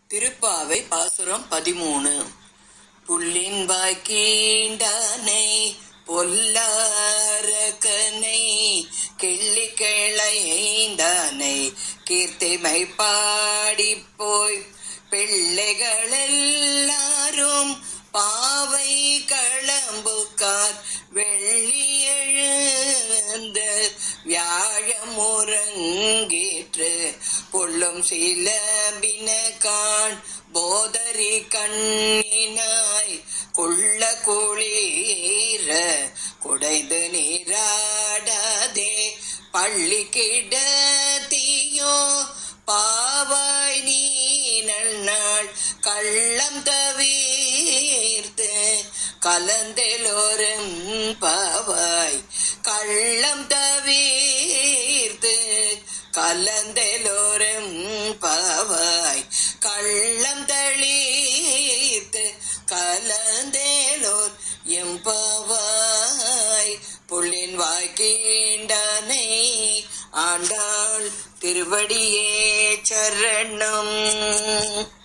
திருப்பாவை பாசுரம் பதிமூணு புள்ளின் வாக்கீண்டானை பொல்லாரக்கனை கிள்ளி கிளைந்தானை கீர்த்திமை பாடிப்போய் பிள்ளைகள் எல்லாரும் பாவை களம்புக்கார் வெள்ளி எழுந்த வியாழமுறங்கீற்று புள்ளும் சிலம்பின காண் போதரி கண்ணினாய் குள்ள குளீர குடைந்து நீராடாதே பள்ளி கிடத்தியோ பாவாய் நீ நன்னாள் கள்ளம் தவிர்த்து கலந்தெலோரும் பாவாய் கள்ளம் தவிர்த்து கலந்தெலோரும் பாவாய் கள்ளம் தளிர்த்து கலந்தேலோர் எம்பாவாய் புள்ளின் வாய்க்கீண்டானை ஆண்டாள் திருவடியே சரணம்